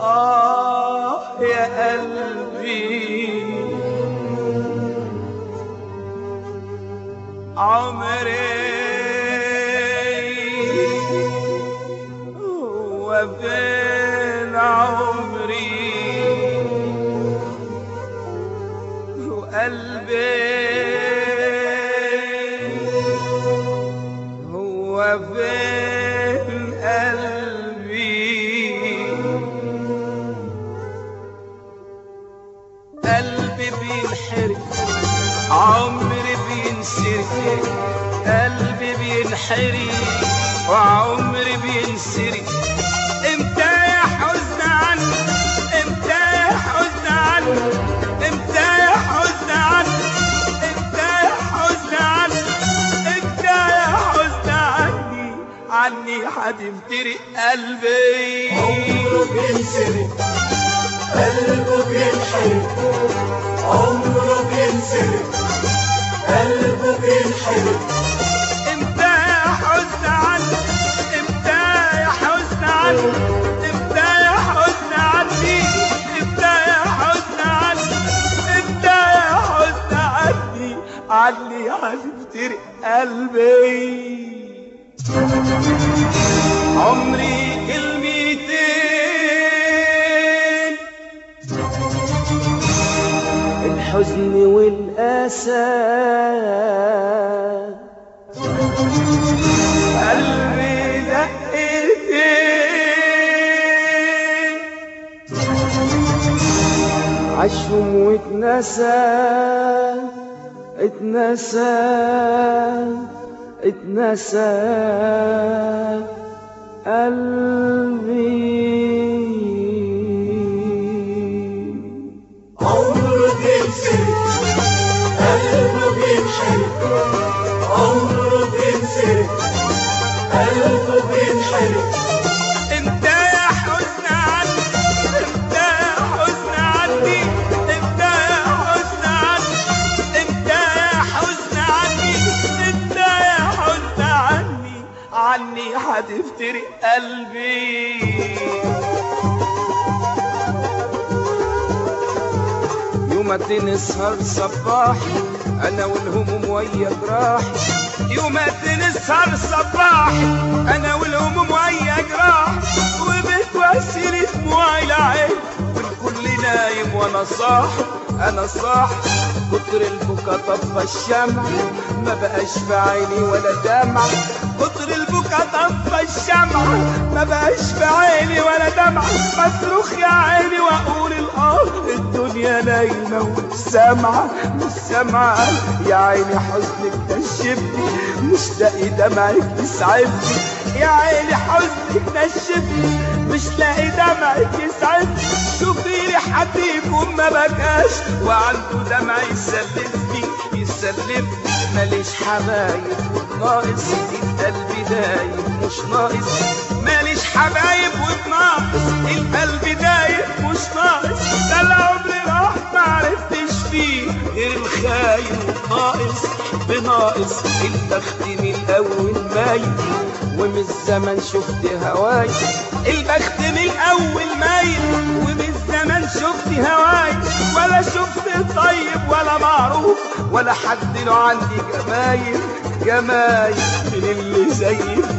آه يا قلبي عمري هو فين عمري وقلبي هو فين قلبي قلبي بينحرق عمري بينسرق قلبي بينحرق وعمري بينسرق امتى يا حزن عني امتى يا حزن عني امتى يا حزن عني امتى يا حزن عني امتى يا حزن عني عني هتفترق قلبي عمره بينسرق قلبه بينحرق عمره بينسرق قلبه بينحرق امتى يا حزن عني امتى يا حزن عني امتى يا حزن عني امتى يا حزن عني امتى يا حزن عني عني هتفترق قلبي عمري كلمتين الحزن والأسى قلبي دقتين عشهم واتنسى اتنسى اتنسى قلبي عمره بينسرق قلبه بينحرق عمره بينسرق قلبه بينحرق انت يا حزن عني انت يا حزن عني انت يا حزن عني انت يا حزن عني انت يا حزن عني عني هتفترق قلبي يوم ادي نسهر صباح انا والهموم ويا جراح يوم ادي نسهر صباح انا والهموم ويا جراح وبتوسل دموعي العين والكل نايم وانا صاح انا صاح كتر البكا طفى الشمع ما بقاش في عيني ولا دمع كتر البكا طفى الشمع ما بقاش في عيني ولا دمع بصرخ يا عيني واقول الاه الدنيا نايمه ومش سامعه مش سامعه يا عيني حزنك نشفني مش لاقي دمعك يسعفني يا عيني حزنك نشفني مش لاقي دمعك يسعفني شوفي لي حد يكون ما بكاش وعنده دمع يسلفني يسلفني ماليش حبايب وناقص القلب دايب مش ناقص ماليش حبايب وناقص القلب دايب مش ناقص ده العمر راح معرفتش فيه غير الخاين والناقص بناقص البخت من الاول مايل ومن الزمن شفت هواي البخت من اول مايل ومن الزمن شفت هواي ولا شفت طيب ولا معروف ولا حد له عندي جمايل جمايل من اللي زي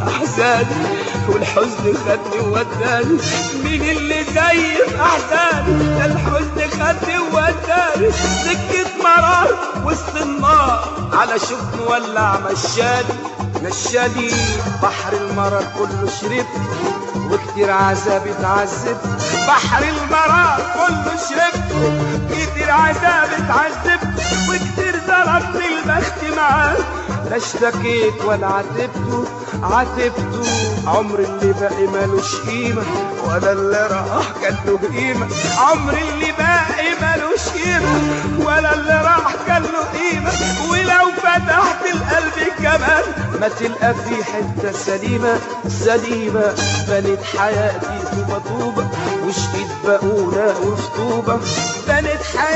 احزاني والحزن خدني ووداني من اللي زي احزاني ده الحزن خدني ووداني سكة مرار وسط النار على شوف مولع مشاني مشاني بحر المرار كله شربت وكتير عذاب اتعذبت بحر المرار كله شربت كتير عذاب اتعذبت وكتير ضربني البخت معاه لا اشتكيت ولا عاتبته عاتبته عمر اللي باقي مالوش قيمة ولا اللي راح كان له قيمة عمر اللي باقي مالوش قيمة ولا اللي راح كان له قيمة ولو فتحت القلب كمان ما تلقى في حتة سليمة سليمة بنت حياتي طوبة طوبة وشقيت بقولة وفطوبة بنت حياتي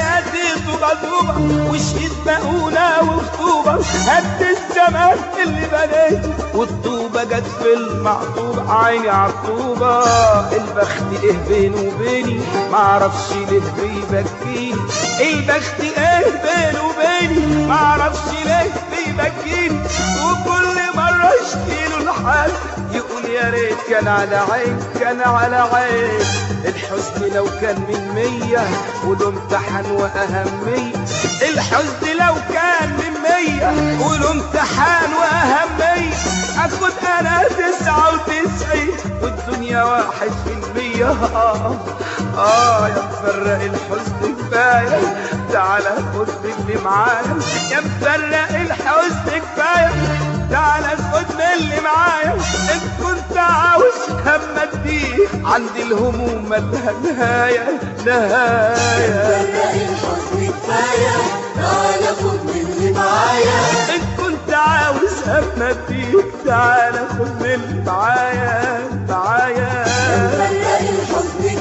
طوبة طوبة وشهيد مقولة وخطوبة هد الزمان اللي بنيته والطوبة جت في المعطوبة عيني عالطوبة البخت ايه بينه وبيني معرفش ليه بيبكيني البخت ايه بينه وبيني معرفش ليه بيبكيني وكل مرة اشكيله الحال يقول يا ريت كان على عين كان على عين الحزن لو كان من مية وله امتحان وأهمية الحزن لو كان من مية وله امتحان وأهمية أخد أنا تسعة وتسعين والدنيا واحد في المية آه آه يا مفرق الحزن كفاية تعالى خد اللي معايا يا مفرق الحزن كفاية تعالى خد من اللي معايا ان كنت عاوز هم اديك عندي الهموم مالها نهاية نهاية فرق الحزن كفاية تعالى خد من اللي معايا ان كنت عاوز هم اديك تعالى خد من اللي معايا معايا فرق الحزن